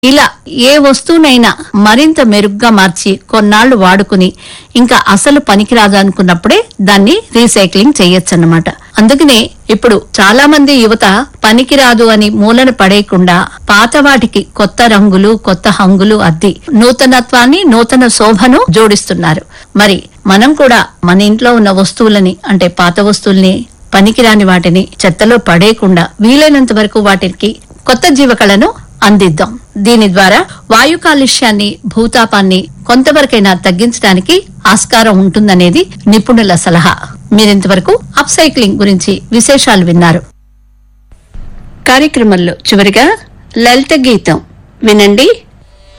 ఇలా ఏ వస్తువునైనా మరింత మెరుగ్గా మార్చి కొన్నాళ్లు వాడుకుని ఇంకా అసలు పనికిరాదు అనుకున్నప్పుడే దాన్ని రీసైక్లింగ్ చేయొచ్చన్నమాట అందుకనే ఇప్పుడు చాలా మంది యువత పనికిరాదు అని మూలన పడేయకుండా పాత వాటికి కొత్త రంగులు కొత్త హంగులు అద్ది నూతనత్వాన్ని నూతన శోభను జోడిస్తున్నారు మరి మనం కూడా మన ఇంట్లో ఉన్న వస్తువులని అంటే పాత వస్తువుల్ని పనికిరాని వాటిని చెత్తలో పడేయకుండా వీలైనంత వరకు వాటికి కొత్త జీవకళను అందిద్దాం దీని ద్వారా వాయు కాలుష్యాన్ని భూతాపాన్ని కొంతవరకైనా తగ్గించడానికి ఆస్కారం ఉంటుందనేది నిపుణుల సలహా మీరింతవరకు అప్ సైక్లింగ్ గురించి విశేషాలు విన్నారు కార్యక్రమంలో చివరిగా లలిత గీతం వినండి